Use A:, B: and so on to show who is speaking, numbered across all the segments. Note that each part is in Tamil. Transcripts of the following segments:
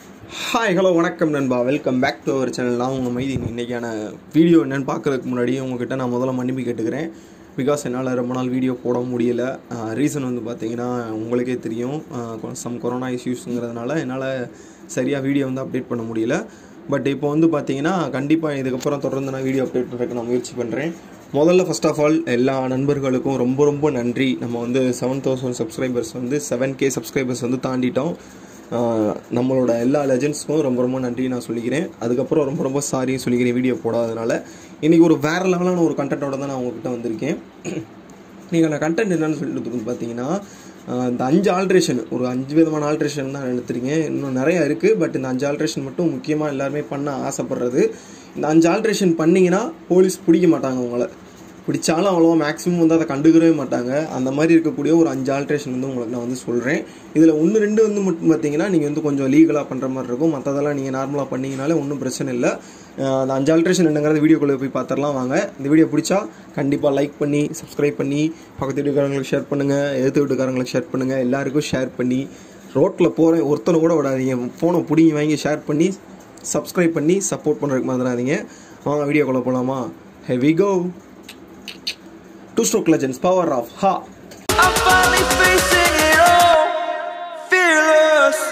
A: ஹாய் ஹலோ வணக்கம் நண்பா welcome back to our channel நான் உங்கள் மைதி இன்றைக்கான வீடியோ என்னென்னு பார்க்குறதுக்கு முன்னாடி உங்ககிட்ட நான் முதல்ல மன்னிப்பு கேட்டுக்கிறேன் பிகாஸ் என்னால் ரொம்ப நாள் வீடியோ போட முடியல ரீசன் வந்து பார்த்தீங்கன்னா உங்களுக்கே தெரியும் சம் கொரோனா இஷ்யூஸுங்கிறதுனால என்னால் சரியாக வீடியோ வந்து அப்டேட் பண்ண முடியல பட் இப்போ வந்து பார்த்தீங்கன்னா கண்டிப்பாக இதுக்கப்புறம் தொடர்ந்து நான் வீடியோ அப்டேட் பண்ணுறதுக்கு நான் முயற்சி பண்ணுறேன் முதல்ல ஃபர்ஸ்ட் ஆஃப் ஆல் எல்லா நண்பர்களுக்கும் ரொம்ப ரொம்ப நன்றி நம்ம வந்து செவன் தௌசண்ட் சப்ஸ்கிரைபர்ஸ் வந்து செவன் கே சப்ஸ்கிரைபர்ஸ் வந்து தாண்டிட்டோம் ஆஹ் நம்மளோட எல்லா லெஜெண்ட்ஸ்க்கும் ரொம்ப ரொம்ப நன்றி நான் சொல்லிக்கிறேன் அதுக்கப்புறம் ரொம்ப ரொம்ப சாரியும் சொல்லிக்கிறேன் வீடியோ போடாதனால இன்றைக்கி ஒரு வேறு லெவலான ஒரு கண்டென்ட்டோட தான் நான் உங்ககிட்ட வந்திருக்கேன் நீங்கள் நான் கண்டென்ட் என்னன்னு சொல்லிட்டு வந்து பார்த்தீங்கன்னா ஆஹ் இந்த அஞ்சு ஆல்ட்ரேஷன் ஒரு அஞ்சு விதமான ஆல்ட்ரேஷன் தான் எடுத்துருக்கேன் இன்னும் நிறைய இருக்குது பட் இந்த அஞ்சு ஆல்ட்ரேஷன் மட்டும் முக்கியமாக எல்லாருமே பண்ண ஆசைப்படுறது இந்த அஞ்சு ஆல்ட்ரேஷன் பண்ணிங்கன்னா போலீஸ் பிடிக்க மாட்டாங்க உங்களை பிடிச்சாலும் அவ்வளோவா மேக்ஸிமம் வந்து அதை கண்டுக்கவே மாட்டாங்க அந்த மாதிரி இருக்கக்கூடிய ஒரு அஞ்சு ஆல்ட்ரேஷன் வந்து உங்களுக்கு நான் வந்து சொல்கிறேன் இதில் ஒன்று ரெண்டு வந்து மட்டும் பார்த்தீங்கன்னா நீங்கள் வந்து கொஞ்சம் லீகலாக பண்ணுற மாதிரி இருக்கும் மற்றதெல்லாம் நீங்கள் நார்மலாக பண்ணீங்கனாலே ஒன்றும் பிரச்சனை இல்லை அஹ் அந்த அஞ்சு ஆல்ட்ரேஷன் என்னங்கிறது வீடியோக்குள்ளே போய் பார்த்துடலாம் வாங்க இந்த வீடியோ பிடிச்சா கண்டிப்பாக லைக் பண்ணி சப்ஸ்கிரைப் பண்ணி பக்கத்து வீட்டுக்காரங்களுக்கு ஷேர் பண்ணுங்கள் எதிர்த்து வீட்டுக்காரங்களுக்கு ஷேர் பண்ணுங்கள் எல்லாருக்கும் ஷேர் பண்ணி ரோட்டில் போகிறேன் ஒருத்தனை கூட விடாதீங்க ஃபோனை பிடிங்கி வாங்கி ஷேர் பண்ணி சப்ஸ்கிரைப் பண்ணி சப்போர்ட் பண்ணுறதுக்கு மறந்துடாதீங்க வாங்க வீடியோக்குள்ளே போகலாமா heavy go to stroke legends power off ஹா
B: I'm finally facing it all, fearless.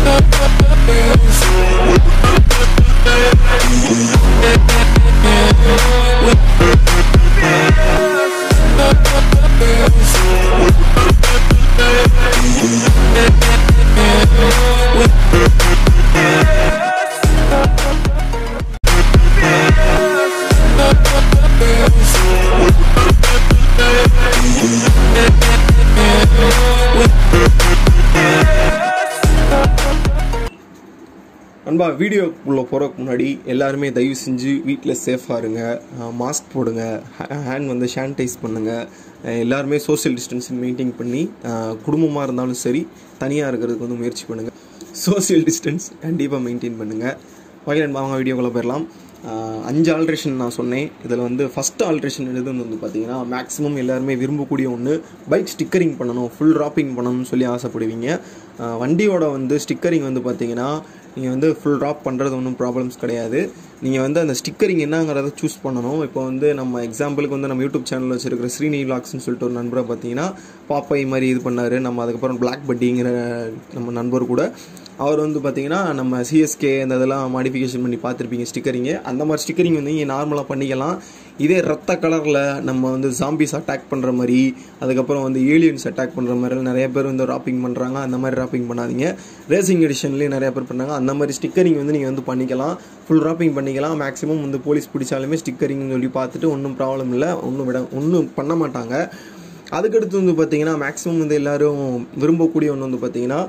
A: நண்பா வீடியோக்குள்ளே போகிறதுக்கு முன்னாடி எல்லாருமே தயவு செஞ்சு வீட்டில் சேஃபாக இருங்க மாஸ்க் போடுங்க ஹேண்ட் வந்து சானிடைஸ் பண்ணுங்கள் எல்லாருமே சோஷியல் டிஸ்டன்ஸிங் மெயின்டைன் பண்ணி குடும்பமாக இருந்தாலும் சரி தனியாக இருக்கிறதுக்கு வந்து முயற்சி பண்ணுங்கள் சோஷியல் டிஸ்டன்ஸ் கண்டிப்பாக மெயின்டைன் பண்ணுங்கள் ஓகே நண்பா அவங்க வீடியோக்குள்ளே போயிடலாம் ஆஹ் அஞ்சு ஆல்ட்ரேஷன் நான் சொன்னேன் இதில் வந்து ஃபஸ்ட் ஆல்ட்ரேஷன் எது வந்து பார்த்தீங்கன்னா மேக்ஸிமம் எல்லாருமே விரும்பக்கூடிய ஒன்று பைக் ஸ்டிக்கரிங் பண்ணணும் ஃபுல் ராப்பிங் பண்ணணும்னு சொல்லி ஆசைப்படுவீங்க ஆஹ் வண்டியோட வந்து ஸ்டிக்கரிங் வந்து பார்த்தீங்கன்னா நீங்கள் வந்து ஃபுல் ட்ராப் பண்ணுறது ஒன்றும் ப்ராப்ளம்ஸ் கிடையாது நீங்கள் வந்து அந்த ஸ்டிக்கரிங் என்னங்கிறத சூஸ் பண்ணணும் இப்போ வந்து நம்ம எக்ஸாம்பிளுக்கு வந்து நம்ம யூடியூப் சேனல் வச்சிருக்கிற ஸ்ரீனி விலாக்ஸ்னு சொல்லிட்டு ஒரு நண்பரை பார்த்தீங்கன்னா பாப்பை மாதிரி இது பண்ணார் நம்ம அதுக்கப்புறம் பிளாக் பட்டிங்கிற நம்ம நண்பர் கூட அவர் வந்து பார்த்தீங்கன்னா நம்ம சிஎஸ்கே அந்த இதெல்லாம் மாடிஃபிகேஷன் பண்ணி பார்த்துருப்பீங்க ஸ்டிக்கரிங்கு அந்த மாதிரி ஸ்டிக்கரிங் வந்து நீங்கள் நார்மலாக பண்ணிக்கலாம் இதே ரத்த கலரில் நம்ம வந்து ஜாம்பிஸ் அட்டாக் பண்ணுற மாதிரி அதுக்கப்புறம் வந்து ஏலியன்ஸ் அட்டாக் பண்ணுற மாதிரி நிறைய பேர் வந்து ராப்பிங் பண்ணுறாங்க அந்த மாதிரி ராப்பிங் பண்ணாதீங்க ரேசிங் எடிஷன்லேயும் நிறைய பேர் பண்ணாங்க அந்த மாதிரி ஸ்டிக்கரிங் வந்து நீங்கள் வந்து பண்ணிக்கலாம் ஃபுல் ராப்பிங் பண்ணிக்கலாம் மேக்ஸிமம் வந்து போலீஸ் பிடிச்சாலுமே ஸ்டிக்கரிங்னு சொல்லி பார்த்துட்டு ஒன்றும் ப்ராப்ளம் இல்லை ஒன்றும் விட ஒன்றும் பண்ண மாட்டாங்க அதுக்கடுத்து வந்து பார்த்தீங்கன்னா மேக்ஸிமம் வந்து எல்லாரும் விரும்பக்கூடிய ஒன்று வந்து பார்த்தீங்கன்னா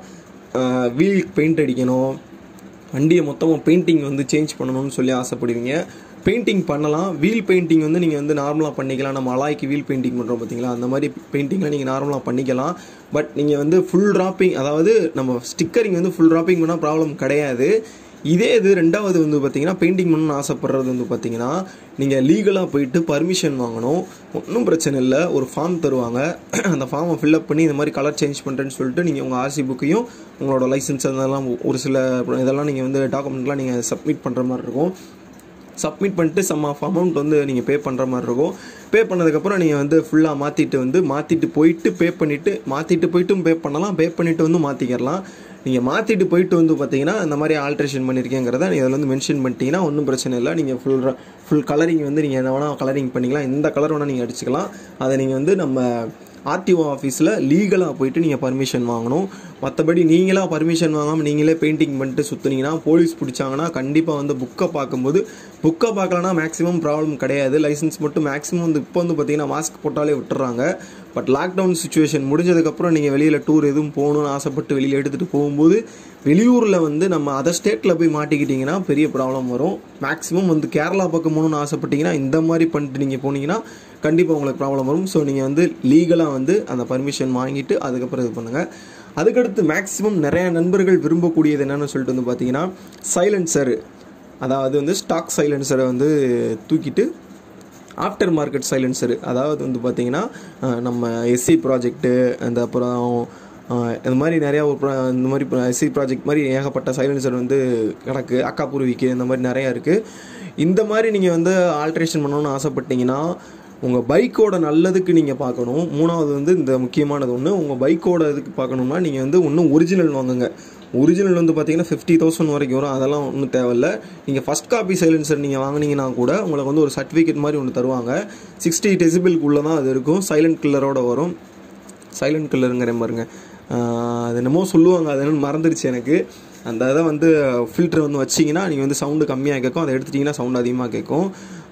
A: வீல் பெயிண்ட் அடிக்கணும் வண்டியை மொத்தமாக பெயிண்டிங் வந்து சேஞ்ச் பண்ணணும்னு சொல்லி ஆசைப்படுவீங்க பெயிண்டிங் பண்ணலாம் வீல் பெயிண்டிங் வந்து நீங்கள் வந்து நார்மலாக பண்ணிக்கலாம் நம்ம அலாய்க்கு வீல் பெயிண்டிங் பண்ணுறோம் பார்த்தீங்களா அந்த மாதிரி பெயிண்டிங்லாம் நீங்கள் நார்மலாக பண்ணிக்கலாம் பட் நீங்கள் வந்து ஃபுல் ட்ராப்பிங் அதாவது நம்ம ஸ்டிக்கரிங் வந்து ஃபுல் ட்ராப்பிங் பண்ணால் ப்ராப்ளம் கிடையாது இதே இது ரெண்டாவது வந்து பார்த்தீங்கன்னா பெயிண்டிங் பண்ணணும்னு ஆசைப்படுறது வந்து பார்த்தீங்கன்னா நீங்கள் லீகலாக போயிட்டு பர்மிஷன் வாங்கணும் ஒன்றும் பிரச்சனை இல்லை ஒரு ஃபார்ம் தருவாங்க அந்த ஃபார்மை ஃபில்அப் பண்ணி இந்த மாதிரி கலர் சேஞ்ச் பண்ணுறேன்னு சொல்லிட்டு நீங்கள் உங்கள் ஆர்சி புக்கையும் உங்களோட லைசன்ஸ் அதெல்லாம் ஒரு சில இதெல்லாம் நீங்கள் வந்து டாக்குமெண்ட்லாம் நீங்கள் சப்மிட் பண்ணுற மாதிரி இருக்கும் சப்மிட் பண்ணிட்டு சம் ஆஃப் அமௌண்ட் வந்து நீங்கள் பே பண்ணுற மாதிரி இருக்கும் பே பண்ணதுக்கப்புறம் நீங்கள் வந்து ஃபுல்லாக மாற்றிட்டு வந்து மாற்றிட்டு போயிட்டு பே பண்ணிவிட்டு மாற்றிட்டு போயிட்டும் பே பண்ணலாம் பே பண்ணிவிட்டு வந்து மாற்றிக்கிறலாம் நீங்கள் மாற்றிட்டு போயிட்டு வந்து பார்த்தீங்கன்னா இந்த மாதிரி ஆல்ட்ரேஷன் பண்ணியிருக்கேங்கிறத நீங்கள் அதில் வந்து மென்ஷன் பண்ணிட்டீங்கன்னா ஒன்றும் பிரச்சனை இல்லை நீங்கள் ஃபுல் ஃபுல் கலரிங் வந்து நீங்கள் என்ன வேணால் கலரிங் பண்ணிக்கலாம் எந்த கலர் வேணால் நீங்கள் அடிச்சுக்கலாம் அதை நீங்கள் வந்து நம்ம ஆர்டிஓ ஆஃபீஸில் லீகலாக போயிட்டு நீங்கள் பர்மிஷன் வாங்கணும் மற்றபடி நீங்களாக பர்மிஷன் வாங்காமல் நீங்களே பெயிண்டிங் பண்ணிட்டு சுற்றுனீங்கன்னா போலீஸ் பிடிச்சாங்கன்னா கண்டிப்பாக வந்து புக்கை பார்க்கும்போது புக்கை பார்க்கலனா மேக்ஸிமம் ப்ராப்ளம் கிடையாது லைசன்ஸ் மட்டும் மேக்ஸிமம் வந்து இப்போ வந்து பார்த்தீங்கன்னா மாஸ்க் போட்டாலே விட்டுறாங்க பட் லாக்டவுன் சுச்சுவேஷன் முடிஞ்சதுக்கப்புறம் நீங்கள் வெளியில் டூர் எதுவும் போகணும்னு ஆசைப்பட்டு வெளியில் எடுத்துகிட்டு போகும்போது வெளியூரில் வந்து நம்ம அதர் ஸ்டேட்டில் போய் மாட்டிக்கிட்டிங்கன்னா பெரிய ப்ராப்ளம் வரும் மேக்ஸிமம் வந்து கேரளா பக்கம் போகணும்னு ஆசைப்பட்டீங்கன்னா இந்த மாதிரி பண்ணிட்டு நீங்கள் போனீங்கன்னா கண்டிப்பாக உங்களுக்கு ப்ராப்ளம் வரும் ஸோ நீங்கள் வந்து லீகலாக வந்து அந்த பர்மிஷன் வாங்கிட்டு அதுக்கப்புறம் இது பண்ணுங்கள் அதுக்கடுத்து மேக்ஸிமம் நிறைய நண்பர்கள் விரும்பக்கூடியது என்னென்னு சொல்லிட்டு வந்து பார்த்தீங்கன்னா சைலன்சர் அதாவது வந்து ஸ்டாக் சைலன்சரை வந்து தூக்கிட்டு ஆஃப்டர் மார்க்கெட் சைலன்சர் அதாவது வந்து பார்த்தீங்கன்னா அஹ், நம்ம எஸ்சி ப்ராஜெக்ட்டு அந்த அப்புறம் ஆஹ் இந்த மாதிரி நிறையா ஒரு pro- இந்த மாதிரி எஸ்சி ப்ராஜெக்ட் மாதிரி ஏகப்பட்ட சைலன்சர் வந்து கிடக்கு அக்கா பூர்விக்கு இந்த மாதிரி நிறையா இருக்குது இந்த மாதிரி நீங்கள் வந்து ஆல்ட்ரேஷன் பண்ணணும்னு ஆசைப்பட்டீங்கன்னா உங்கள் பைக்கோட நல்லதுக்கு நீங்கள் பார்க்கணும் மூணாவது வந்து இந்த முக்கியமானது ஒன்று உங்கள் பைக்கோட இதுக்கு பார்க்கணும்னா நீங்கள் வந்து ஒன்றும் ஒரிஜினல் வாங்குங்க ஒரிஜினல் வந்து பார்த்தீங்கன்னா ஃபிஃப்டி தௌசண்ட் வரைக்கும் வரும் அதெல்லாம் ஒன்றும் தேவையில்ல நீங்கள் ஃபஸ்ட் காப்பி சைலன்சர் நீங்கள் வாங்குனீங்கன்னா கூட உங்களுக்கு வந்து ஒரு சர்டிஃபிகேட் மாதிரி ஒன்று தருவாங்க சிக்ஸ்டி டெசிபிள்குள்ளே தான் அது இருக்கும் சைலண்ட் கில்லரோட வரும் சைலண்ட் கில்லருங்கிற பாருங்க ஆஹ் அது என்னமோ சொல்லுவாங்க அது என்னன்னு மறந்துடுச்சு எனக்கு அந்த இதை வந்து ஃபில்டர் வந்து வச்சிங்கன்னா நீங்கள் வந்து சவுண்டு கம்மியாக கேட்கும் அதை எடுத்துட்டிங்கன்னா சவுண்டு அதிகமாக கேட்கும்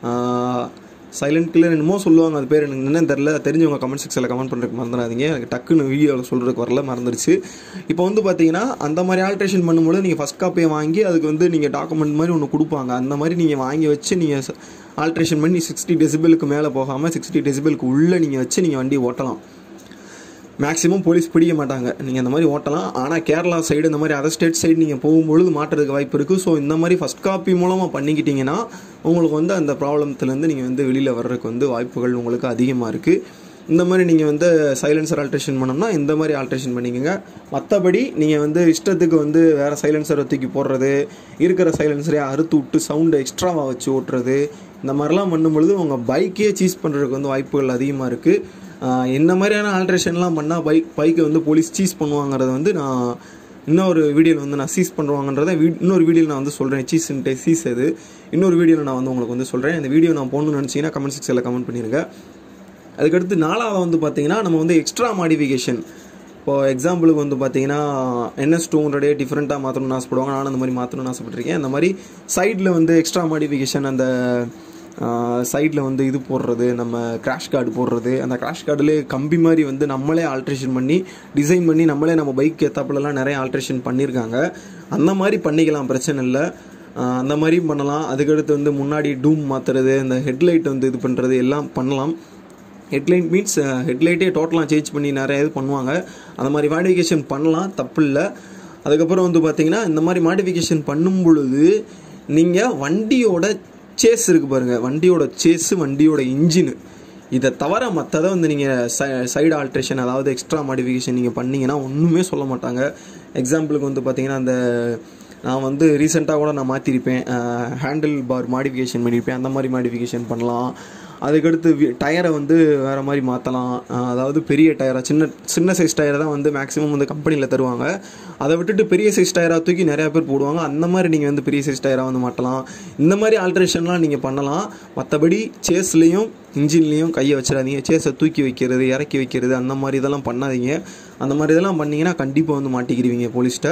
A: சைலண்ட் கில்லர் என்னமோ சொல்லுவாங்க அது பேர் எனக்கு என்னன்னு தெரில தெரிஞ்சவங்க கமெண்ட் செக்ஷனில் கமெண்ட் பண்ணுறதுக்கு மறந்துடாதீங்க எனக்கு டக்குன்னு வீடியோவில் சொல்கிறதுக்கு வரல மறந்துடுச்சு இப்போ வந்து பார்த்தீங்கன்னா அந்த மாதிரி ஆல்ட்ரேஷன் பண்ணும்போது நீங்கள் ஃபஸ்ட் காப்பியை வாங்கி அதுக்கு வந்து நீங்கள் டாக்குமெண்ட் மாதிரி ஒன்று கொடுப்பாங்க அந்த மாதிரி நீங்கள் வாங்கி வச்சு நீங்கள் ஆல்ட்ரேஷன் பண்ணி சிக்ஸ்டி டெசிபிளுக்கு மேலே போகாமல் சிக்ஸ்டி டெசிபிளுக்கு உள்ளே நீங்கள் வச்சு நீங்கள் வண்டி ஓட்டலாம் மேக்ஸிமம் போலீஸ் பிடிக்க மாட்டாங்க நீங்கள் இந்த மாதிரி ஓட்டலாம் ஆனால் கேரளா சைடு இந்த மாதிரி அதர் ஸ்டேட் சைடு நீங்கள் போகும்பொழுது மாட்டுறதுக்கு வாய்ப்பு இருக்குது ஸோ இந்த மாதிரி ஃபஸ்ட் காப்பி மூலமாக பண்ணிக்கிட்டீங்கன்னா உங்களுக்கு வந்து அந்த ப்ராப்ளத்துலேருந்து நீங்கள் வந்து வெளியில் வர்றதுக்கு வந்து வாய்ப்புகள் உங்களுக்கு அதிகமாக இருக்குது இந்த மாதிரி நீங்கள் வந்து சைலன்சர் ஆல்ட்ரேஷன் பண்ணோம்னா இந்த மாதிரி ஆல்ட்ரேஷன் பண்ணிக்கோங்க மற்றபடி நீங்கள் வந்து இஷ்டத்துக்கு வந்து வேறு சைலன்சரை தூக்கி போடுறது இருக்கிற சைலன்சரே அறுத்து விட்டு சவுண்டு எக்ஸ்ட்ராவாக வச்சு ஓட்டுறது இந்த மாதிரிலாம் பண்ணும்பொழுது உங்கள் பைக்கே சீஸ் பண்ணுறதுக்கு வந்து வாய்ப்புகள் அதிகமாக இருக்குது ஆஹ் என்ன மாதிரியான ஆல்ட்ரேஷன்லாம் பண்ணால் பைக் பைக்கை வந்து போலீஸ் சீஸ் பண்ணுவாங்கிறத வந்து நான் இன்னொரு வீடியோவில் வந்து நான் சீஸ் பண்ணுவாங்கன்றத வீ இன்னொரு வீடியோவில் நான் வந்து சொல்கிறேன் சீஸ்ன்ட்டு சீஸ் அது இன்னொரு வீடியோவில் நான் வந்து உங்களுக்கு வந்து சொல்கிறேன் இந்த வீடியோ நான் போகணும்னு நினச்சிங்கன்னா கமெண்ட் செக்ஷனில் கமெண்ட் பண்ணிடுங்க அதுக்கடுத்து நாலாவது வந்து பார்த்தீங்கன்னா நம்ம வந்து எக்ஸ்ட்ரா மாடிஃபிகேஷன் இப்போ எக்ஸாம்பிளுக்கு வந்து பார்த்தீங்கன்னா என்எஸ் டூ ஹண்ட்ரடே டிஃப்ரெண்ட்டாக மாற்றணும்னு ஆசைப்படுவாங்க நானும் அந்த மாதிரி மாற்றணும்னு ஆசைப்பட்டிருக்கேன் அந்த மாதிரி சைடில் வந்து எக்ஸ்ட்ரா மாடிஃபிகேஷன் அந்த சைடில் வந்து இது போடுறது நம்ம கிராஷ் கார்டு போடுறது அந்த கிராஷ் கார்டுலேயே கம்பி மாதிரி வந்து நம்மளே ஆல்ட்ரேஷன் பண்ணி டிசைன் பண்ணி நம்மளே நம்ம பைக் ஏத்தாப்புலலாம் நிறைய ஆல்ட்ரேஷன் பண்ணியிருக்காங்க அந்த மாதிரி பண்ணிக்கலாம் பிரச்சனை இல்லை ஆஹ் அந்த மாதிரியும் பண்ணலாம் அதுக்கடுத்து வந்து முன்னாடி டூம் மாற்றுறது இந்த ஹெட்லைட் வந்து இது பண்ணுறது எல்லாம் பண்ணலாம் ஹெட்லைட் மீன்ஸ் ஹெட்லைட்டே டோட்டலாக சேஞ்ச் பண்ணி நிறைய இது பண்ணுவாங்க அந்த மாதிரி மாடிஃபிகேஷன் பண்ணலாம் தப்பு இல்லை அதுக்கப்புறம் வந்து பார்த்தீங்கன்னா இந்த மாதிரி மாடிஃபிகேஷன் பண்ணும் பொழுது நீங்கள் வண்டியோட சேஸ் இருக்கு பாருங்கள் வண்டியோட சேஸு வண்டியோட இன்ஜினு இதை தவிர மற்றதை வந்து நீங்கள் சைடு ஆல்ட்ரேஷன் அதாவது எக்ஸ்ட்ரா மாடிஃபிகேஷன் நீங்கள் பண்ணீங்கன்னா ஒன்றுமே சொல்ல மாட்டாங்க எக்ஸாம்பிளுக்கு வந்து பார்த்தீங்கன்னா அந்த நான் வந்து ரீசெண்டாக கூட நான் மாற்றிருப்பேன் ஹேண்டில் பார் மாடிஃபிகேஷன் பண்ணியிருப்பேன் அந்த மாதிரி மாடிஃபிகேஷன் பண்ணலாம் அதுக்கடுத்து டயரை வந்து வேறு மாதிரி மாற்றலாம் அதாவது பெரிய டயரை சின்ன சின்ன சைஸ் டயரை தான் வந்து மேக்ஸிமம் வந்து கம்பெனியில் தருவாங்க அதை விட்டுட்டு பெரிய சைஸ் டயராக தூக்கி நிறையா பேர் போடுவாங்க அந்த மாதிரி நீங்கள் வந்து பெரிய சைஸ் டயராக வந்து மாட்டலாம் இந்த மாதிரி ஆல்ட்ரேஷன்லாம் நீங்கள் பண்ணலாம் மற்றபடி சேஸ்லேயும் இன்ஜின்லேயும் கையை வச்சிடாதீங்க சேஸை தூக்கி வைக்கிறது இறக்கி வைக்கிறது அந்த மாதிரி இதெல்லாம் பண்ணாதீங்க அந்த மாதிரி இதெல்லாம் பண்ணீங்கன்னா கண்டிப்பாக வந்து மாட்டிக்கிடுவீங்க போலீஸ்கிட்ட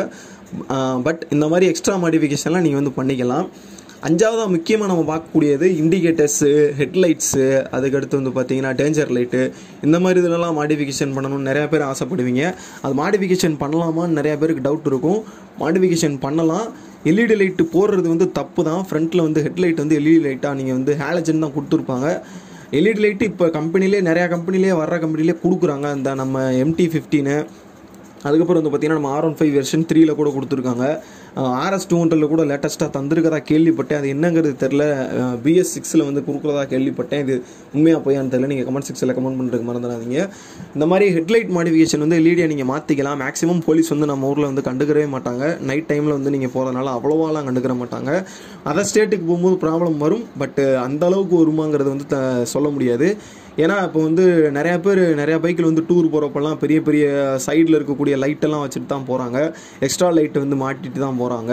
A: பட் இந்த மாதிரி எக்ஸ்ட்ரா மாடிஃபிகேஷன்லாம் நீங்கள் வந்து பண்ணிக்கலாம் அஞ்சாவதாக முக்கியமாக நம்ம பார்க்கக்கூடியது இண்டிகேட்டர்ஸு ஹெட்லைட்ஸு அதுக்கடுத்து வந்து பார்த்தீங்கன்னா டேஞ்சர் லைட்டு இந்த மாதிரி இதெல்லாம் மாடிஃபிகேஷன் பண்ணணும்னு நிறையா பேர் ஆசைப்படுவீங்க அது மாடிஃபிகேஷன் பண்ணலாமான்னு நிறையா பேருக்கு டவுட் இருக்கும் மாடிஃபிகேஷன் பண்ணலாம் எல்இடி லைட்டு போடுறது வந்து தப்பு தான் ஃப்ரண்ட்டில் வந்து ஹெட்லைட் வந்து எல்இடி லைட்டாக நீங்கள் வந்து ஹேலஜன் தான் கொடுத்துருப்பாங்க எல்இடி லைட்டு இப்போ கம்பெனிலே நிறையா கம்பெனிலே வர்ற கம்பெனிலே கொடுக்குறாங்க அந்த நம்ம எம்டி ஃபிஃப்டீனு அதுக்கப்புறம் வந்து பார்த்தீங்கன்னா நம்ம ஆர் ஒன் ஃபைவ் வெர்ஷன் த்ரீல கூட கொடுத்துருக்காங்க ஆர்எஸ் டூ ஹண்ட்ரட்ல கூட லேட்டஸ்ட்டாக தந்திருக்கதா கேள்விப்பட்டேன் அது என்னங்கிறது தெரில பிஎஸ் சிக்ஸில் வந்து கொடுக்குறதா கேள்விப்பட்டேன் இது உண்மையாக போயான்னு தெரில நீங்கள் கமெண்ட் செக்ஷனில் கமெண்ட் பண்ணுறதுக்கு மறந்துடாதீங்க இந்த மாதிரி ஹெட்லைட் மாடிஃபிகேஷன் வந்து எல்இடியை நீங்கள் மாற்றிக்கலாம் மேக்ஸிமம் போலீஸ் வந்து நம்ம ஊரில் வந்து கண்டுக்கவே மாட்டாங்க நைட் டைமில் வந்து நீங்கள் போகிறதுனால அவ்வளோவாலாம் கண்டுக்கிற மாட்டாங்க அதர் ஸ்டேட்டுக்கு போகும்போது ப்ராப்ளம் வரும் பட் அந்த அளவுக்கு வருமாங்கிறது வந்து த சொல்ல முடியாது ஏன்னா இப்போ வந்து நிறையா பேர் நிறையா பைக்கில் வந்து டூர் போகிறப்பெல்லாம் பெரிய பெரிய சைடில் இருக்கக்கூடிய லைட்டெல்லாம் வச்சுட்டு தான் போகிறாங்க எக்ஸ்ட்ரா லைட் வந்து மாட்டிட்டு தான் போகிறாங்க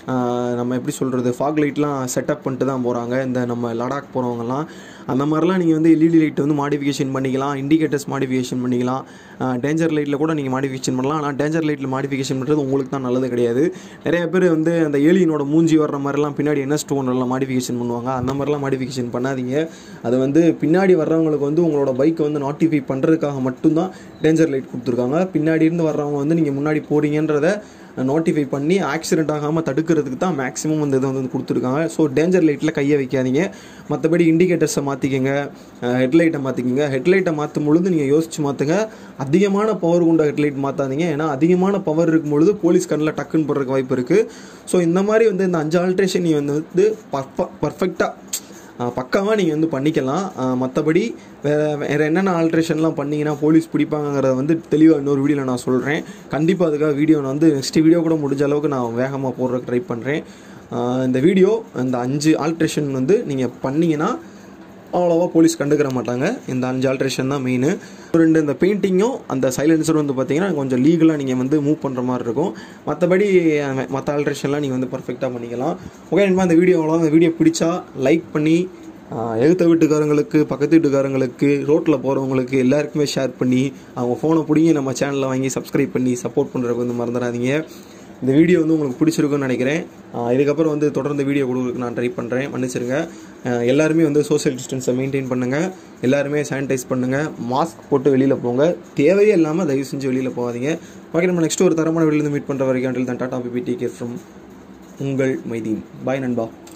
A: நம்ம எப்படி சொல்கிறது ஃபாக் லைட்லாம் செட்டப் பண்ணிட்டு தான் போகிறாங்க இந்த நம்ம லடாக் போகிறவங்கலாம் அந்த மாதிரிலாம் நீங்கள் வந்து எல்இடி லைட் வந்து மாடிஃபிகேஷன் பண்ணிக்கலாம் இண்டிகேட்டர்ஸ் மாடிஃபிகேஷன் பண்ணிக்கலாம் டேஞ்சர் லைட்டில் கூட நீங்கள் மாடிஃபிகேஷன் பண்ணலாம் ஆனால் டேஞ்சர் லைட்டில் மாடிஃபிகேஷன் பண்ணுறது உங்களுக்கு தான் நல்லது கிடையாது நிறைய பேர் வந்து அந்த ஏலியனோட மூஞ்சி வர்ற மாதிரிலாம் பின்னாடி என்ன ஸ்டோன்லாம் மாடிஃபிகேஷன் பண்ணுவாங்க அந்த மாதிரிலாம் மாடிஃபிகேஷன் பண்ணாதீங்க அது வந்து பின்னாடி வர்றவங்களுக்கு வந்து உங்களோட பைக்கை வந்து நாட்டிஃபை பண்ணுறதுக்காக மட்டும்தான் டேஞ்சர் லைட் கொடுத்துருக்காங்க பின்னாடி இருந்து வர்றவங்க வந்து நீங்கள் முன்னாடி போறீங்கன்றத நோட்டிஃபை பண்ணி ஆக்சிடென்ட் ஆகாமல் தடுக்கிறதுக்கு தான் மேக்ஸிமம் வந்து இதை வந்து கொடுத்துருக்காங்க ஸோ டேஞ்சர் லைட்டில் கையை வைக்காதீங்க மற்றபடி இண்டிகேட்டர்ஸை மாற்றிக்கங்க ஹெட்லைட்டை மாற்றிக்கங்க ஹெட்லைட்டை மாற்றும் பொழுது நீங்கள் யோசிச்சு மாற்றுங்க அதிகமான பவர் கொண்ட ஹெட்லைட் மாற்றாதீங்க ஏன்னா அதிகமான பவர் இருக்கும் பொழுது போலீஸ் கண்ணில் டக்குன்னு போடுறதுக்கு வாய்ப்பு இருக்குது ஸோ இந்த மாதிரி வந்து இந்த அஞ்சு ஆல்ட்ரேஷன் நீ வந்து வந்து பர்ஃபெக்டாக பக்காவாக நீங்கள் வந்து பண்ணிக்கலாம் மற்றபடி வேறு வேறு என்னென்ன ஆல்ட்ரேஷன்லாம் பண்ணிங்கன்னா போலீஸ் பிடிப்பாங்கங்கிறத வந்து தெளிவாக இன்னொரு வீடியோவில் நான் சொல்கிறேன் கண்டிப்பாக அதுக்காக வீடியோ நான் வந்து நெக்ஸ்ட் வீடியோ கூட முடிஞ்ச அளவுக்கு நான் வேகமாக போடுறதுக்கு ட்ரை பண்ணுறேன் இந்த வீடியோ இந்த அஞ்சு ஆல்ட்ரேஷன் வந்து நீங்கள் பண்ணீங்கன்னா அவ்வளோவா போலீஸ் கண்டுக்கிற மாட்டாங்க இந்த அஞ்சு ஆல்ட்ரேஷன் தான் மெயின் ரெண்டு இந்த பெயிண்டிங்கும் அந்த சைலன்சரும் வந்து பார்த்தீங்கன்னா கொஞ்சம் லீகலாக நீங்கள் வந்து மூவ் பண்ணுற மாதிரி இருக்கும் மற்றபடி மற்ற ஆல்ட்ரேஷன்லாம் நீங்கள் வந்து பர்ஃபெக்டாக பண்ணிக்கலாம் ஓகே நண்பா இந்த வீடியோ அவ்வளோ இந்த வீடியோ பிடிச்சா லைக் பண்ணி ஆஹ், எழுத்த வீட்டுக்காரங்களுக்கு பக்கத்து வீட்டுக்காரங்களுக்கு ரோட்டில் போகிறவங்களுக்கு எல்லாருக்குமே ஷேர் பண்ணி அவங்க ஃபோனை பிடிங்கி நம்ம சேனலில் வாங்கி சப்ஸ்கிரைப் பண்ணி சப்போர்ட் பண்ணுறதுக்கு வந்து மறந்துடாதீங்க இந்த வீடியோ வந்து உங்களுக்கு பிடிச்சிருக்குன்னு நினைக்கிறேன் ஆஹ் இதுக்கப்புறம் வந்து தொடர்ந்து வீடியோ கொடுக்குறதுக்கு நான் ட்ரை பண்ணுறேன் மன்னிச்சிருங்க ஆஹ் எல்லாருமே வந்து சோஷியல் டிஸ்டன்ஸை மெயின்டைன் பண்ணுங்கள் எல்லாருமே சானிடைஸ் பண்ணுங்கள் மாஸ்க் போட்டு வெளியில் போங்க தேவையே இல்லாமல் தயவு செஞ்சு வெளியில் போகாதீங்க ஓகே நம்ம நெக்ஸ்ட் ஒரு தரமான வெளியிலேருந்து மீட் பண்ணுற வரைக்கும் until then டாடா பிபி டேக் கேர் ஃப்ரம் உங்கள் மைதீன் பாய் நண்பா